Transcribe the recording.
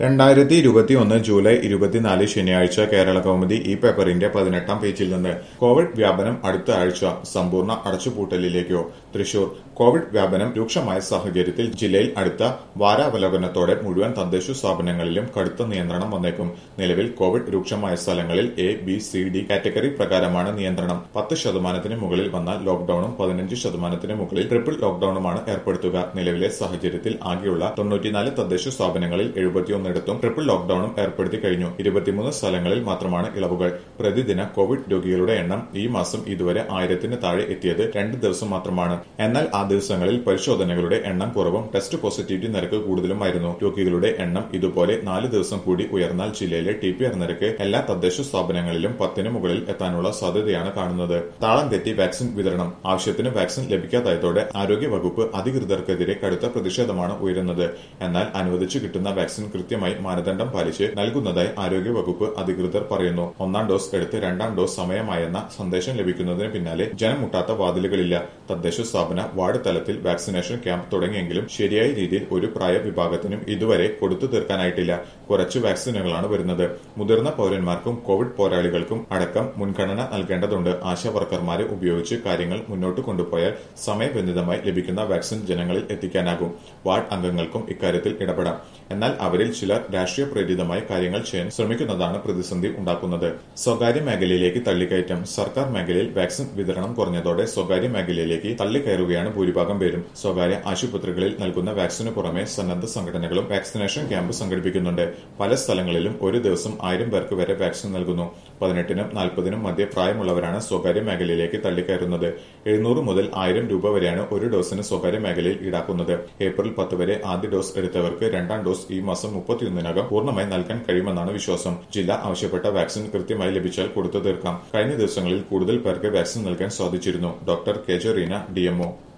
രണ്ടായിരത്തി ഇരുപത്തിയൊന്ന് ജൂലൈ ഇരുപത്തിനാല് ശനിയാഴ്ച കേരള കൗമുദി ഈ പേപ്പറിന്റെ പതിനെട്ടാം പേജിൽ നിന്ന് കോവിഡ് വ്യാപനം അടുത്ത ആഴ്ച സമ്പൂർണ്ണ അടച്ചുപൂട്ടലിലേക്കോ തൃശൂർ കോവിഡ് വ്യാപനം രൂക്ഷമായ സാഹചര്യത്തിൽ ജില്ലയിൽ അടുത്ത വാരാവലോകനത്തോടെ മുഴുവൻ തദ്ദേശ സ്ഥാപനങ്ങളിലും കടുത്ത നിയന്ത്രണം വന്നേക്കും നിലവിൽ കോവിഡ് രൂക്ഷമായ സ്ഥലങ്ങളിൽ A B C D category പ്രകാരമാണ് നിയന്ത്രണം പത്ത് ശതമാനത്തിന് മുകളിൽ വന്നാൽ ലോക്ഡൌണും പതിനഞ്ച് ശതമാനത്തിന് മുകളിൽ ട്രിപ്പിൾ ലോക്ഡൌണുമാണ് ഏർപ്പെടുത്തുക നിലവിലെ സാഹചര്യത്തിൽ ആകെയുള്ള തൊണ്ണൂറ്റിനാല് തദ്ദേശ സ്ഥാപനങ്ങളിൽ എഴുപത്തിയൊന്നിടത്തും ട്രിപ്പിൾ ലോക്ഡൌണും ഏർപ്പെടുത്തി കഴിഞ്ഞു ഇരുപത്തിമൂന്ന് സ്ഥലങ്ങളിൽ മാത്രമാണ് ഇളവുകൾ പ്രതിദിന കോവിഡ് രോഗികളുടെ എണ്ണം ഈ മാസം ഇതുവരെ ആയിരത്തിന് താഴെ എത്തിയത് രണ്ട് ദിവസം മാത്രമാണ് എന്നാൽ ആ ദിവസങ്ങളിൽ പരിശോധനകളുടെ എണ്ണം കുറവും ടെസ്റ്റ് പോസിറ്റിവിറ്റി നിരക്ക് കൂടുതലുമായിരുന്നു രോഗികളുടെ എണ്ണം ഇതുപോലെ നാല് ദിവസം കൂടി ഉയർന്നാൽ ജില്ലയിലെ ടി പി ആർ നിരക്ക് എല്ലാ തദ്ദേശ സ്ഥാപനങ്ങളിലും പത്തിന് മുകളിൽ എത്താനുള്ള സാധ്യതയാണ് കാണുന്നത് താളം തെറ്റി വാക്സിൻ വിതരണം ആവശ്യത്തിന് വാക്സിൻ ലഭിക്കാതായതോടെ ആരോഗ്യ വകുപ്പ് അധികൃതർക്കെതിരെ കടുത്ത പ്രതിഷേധമാണ് ഉയരുന്നത് എന്നാൽ അനുവദിച്ചു കിട്ടുന്ന വാക്സിൻ കൃത്യമായി മാനദണ്ഡം പാലിച്ച് നൽകുന്നതായി ആരോഗ്യ വകുപ്പ് അധികൃതർ പറയുന്നു ഒന്നാം ഡോസ് എടുത്ത് രണ്ടാം ഡോസ് സമയമായെന്ന സന്ദേശം ലഭിക്കുന്നതിന് പിന്നാലെ ജനമുട്ടാത്ത വാതിലുകളില്ല തദ്ദേശ സ്ഥാപന വാർഡ് തലത്തിൽ വാക്സിനേഷൻ ക്യാമ്പ് തുടങ്ങിയെങ്കിലും ശരിയായ രീതിയിൽ ഒരു പ്രായ വിഭാഗത്തിനും ഇതുവരെ കൊടുത്തു തീർക്കാനായിട്ടില്ല കുറച്ച് വാക്സിനുകളാണ് വരുന്നത് മുതിർന്ന പൌരന്മാർക്കും കോവിഡ് പോരാളികൾക്കും അടക്കം മുൻഗണന നൽകേണ്ടതുണ്ട് ആശാ വർക്കർമാരെ ഉപയോഗിച്ച് കാര്യങ്ങൾ മുന്നോട്ട് കൊണ്ടുപോയാൽ സമയബന്ധിതമായി ലഭിക്കുന്ന വാക്സിൻ ജനങ്ങളിൽ എത്തിക്കാനാകും വാർഡ് അംഗങ്ങൾക്കും ഇക്കാര്യത്തിൽ ഇടപെടാം എന്നാൽ അവരിൽ ചിലർ രാഷ്ട്രീയ പ്രേരിതമായി കാര്യങ്ങൾ ചെയ്യാൻ ശ്രമിക്കുന്നതാണ് പ്രതിസന്ധി ഉണ്ടാക്കുന്നത് സ്വകാര്യ മേഖലയിലേക്ക് തള്ളിക്കയറ്റം സർക്കാർ മേഖലയിൽ വാക്സിൻ വിതരണം കുറഞ്ഞതോടെ സ്വകാര്യ മേഖലയിലേക്ക് തള്ളിക്കയറുകയാണ് ഭൂരിഭാഗം പേരും സ്വകാര്യ ആശുപത്രികളിൽ നൽകുന്ന വാക്സിനു പുറമെ സന്നദ്ധ സംഘടനകളും വാക്സിനേഷൻ ക്യാമ്പ് സംഘടിപ്പിക്കുന്നുണ്ട് പല സ്ഥലങ്ങളിലും ഒരു ദിവസം ആയിരം പേർക്ക് വരെ വാക്സിൻ നൽകുന്നു പതിനെട്ടിനും നാൽപ്പതിനും മധ്യ പ്രായമുള്ളവരാണ് സ്വകാര്യ മേഖലയിലേക്ക് തള്ളിക്കയറുന്നത് എഴുന്നൂറ് മുതൽ ആയിരം രൂപ വരെയാണ് ഒരു ഡോസിന് സ്വകാര്യ മേഖലയിൽ ഈടാക്കുന്നത് ഏപ്രിൽ പത്ത് വരെ ആദ്യ ഡോസ് എടുത്തവർക്ക് രണ്ടാം ഡോസ് ഈ മാസം മുപ്പത്തിയൊന്നിനകം പൂർണ്ണമായി നൽകാൻ കഴിയുമെന്നാണ് വിശ്വാസം ജില്ല ആവശ്യപ്പെട്ട വാക്സിൻ കൃത്യമായി ലഭിച്ചാൽ കൊടുത്തു തീർക്കാം കഴിഞ്ഞ ദിവസങ്ങളിൽ കൂടുതൽ പേർക്ക് വാക്സിൻ നൽകാൻ സാധിച്ചിരുന്നു doctor K J Reena DMO